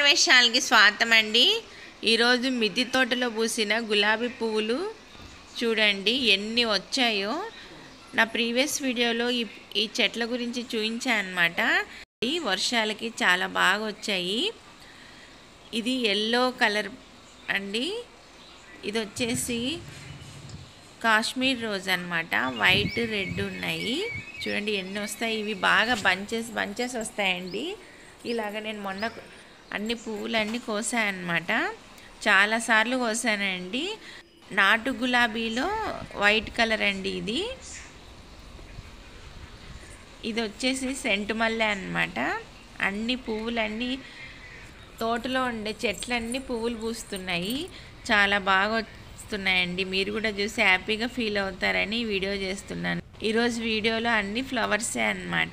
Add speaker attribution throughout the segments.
Speaker 1: గృహప్రవేశాలకి స్వాగతం అండి ఈరోజు మిద్ది తోటలో పూసిన గులాబీ పువ్వులు చూడండి ఎన్ని వచ్చాయో నా ప్రీవియస్ వీడియోలో ఈ ఈ చెట్ల గురించి చూపించాను అనమాట ఈ వర్షాలకి చాలా బాగా వచ్చాయి ఇది ఎల్లో కలర్ అండి ఇది వచ్చేసి కాశ్మీర్ రోజ్ అనమాట వైట్ రెడ్ ఉన్నాయి చూడండి ఎన్ని వస్తాయి ఇవి బాగా బంచెస్ బంచెస్ వస్తాయండి ఇలాగ నేను మొన్న అన్ని పువ్వులన్నీ కోసానమాట చాలాసార్లు కోసానండి నాటు గులాబీలో వైట్ కలర్ అండి ఇది ఇది వచ్చేసి సెంటు మల్లె అనమాట అన్ని పువ్వులన్నీ తోటలో ఉండే చెట్లన్నీ పువ్వులు పూస్తున్నాయి చాలా బాగా వస్తున్నాయండి మీరు కూడా చూసి హ్యాపీగా ఫీల్ అవుతారని ఈ వీడియో చేస్తున్నాను ఈరోజు వీడియోలో అన్ని ఫ్లవర్సే అన్నమాట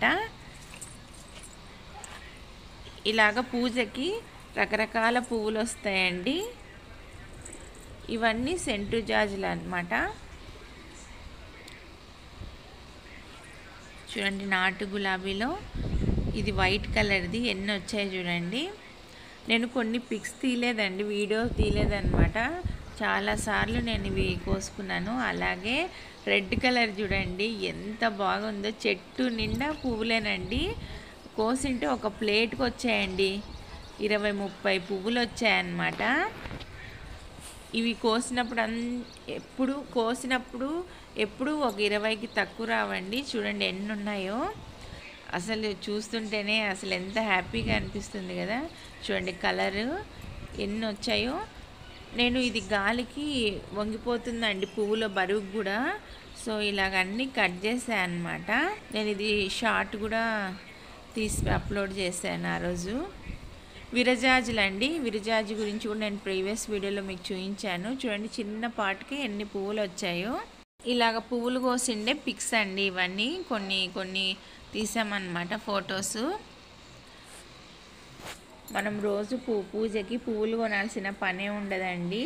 Speaker 1: ఇలాగ పూజకి రకరకాల పువ్వులు వస్తాయండి ఇవన్నీ సెంటు జాజులు అనమాట చూడండి నాటు గులాబీలో ఇది వైట్ కలర్ది ఎన్ని వచ్చాయి చూడండి నేను కొన్ని పిక్స్ తీయలేదండి వీడియో తీయలేదన్నమాట చాలాసార్లు నేను ఇవి కోసుకున్నాను అలాగే రెడ్ కలర్ చూడండి ఎంత బాగుందో చెట్టు నిండా పువ్వులేనండి కోసింటే ఒక ప్లేట్కి వచ్చాయండి ఇరవై ముప్పై పువ్వులు వచ్చాయన్నమాట ఇవి కోసినప్పుడు అన్ ఎప్పుడు కోసినప్పుడు ఎప్పుడు ఒక ఇరవైకి తక్కువ రావండి చూడండి ఎన్ని ఉన్నాయో అసలు చూస్తుంటేనే అసలు ఎంత హ్యాపీగా అనిపిస్తుంది కదా చూడండి కలరు ఎన్ని వచ్చాయో నేను ఇది గాలికి వంగిపోతుందండి పువ్వుల బరువు కూడా సో ఇలాగ అన్నీ కట్ చేశాను అనమాట నేను ఇది షార్ట్ కూడా తీసి అప్లోడ్ చేశాను ఆ రోజు విరజాజులు అండి విరజాజు గురించి కూడా నేను ప్రీవియస్ వీడియోలో మీకు చూపించాను చూడండి చిన్న పాటుకి ఎన్ని పువ్వులు వచ్చాయో ఇలాగ పువ్వులు కోసిండే పిక్స్ అండి ఇవన్నీ కొన్ని కొన్ని తీసామన్నమాట ఫొటోస్ మనం రోజు పూ పూజకి పువ్వులు కొనాల్సిన పనే ఉండదండి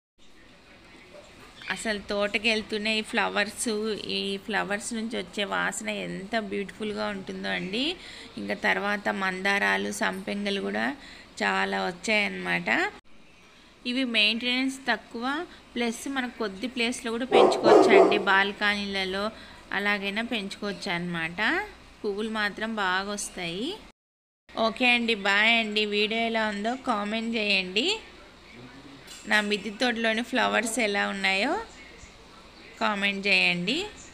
Speaker 1: అసలు తోటకి వెళ్తూనే ఈ ఫ్లవర్స్ ఈ ఫ్లవర్స్ నుంచి వచ్చే వాసన ఎంత బ్యూటిఫుల్గా ఉంటుందో అండి ఇంకా తర్వాత మందారాలు సంపెంగలు కూడా చాలా వచ్చాయన్నమాట ఇవి మెయింటెనెన్స్ తక్కువ ప్లస్ మనకు కొద్ది ప్లేస్లో కూడా పెంచుకోవచ్చు అండి బాల్కనీలలో అలాగైనా పెంచుకోవచ్చు అనమాట పువ్వులు మాత్రం బాగా వస్తాయి ఓకే అండి బాయ్ అండి వీడియో ఎలా ఉందో కామెంట్ చేయండి నా మిద్ది తోటలోని ఫ్లవర్స్ ఎలా ఉన్నాయో కామెంట్ చేయండి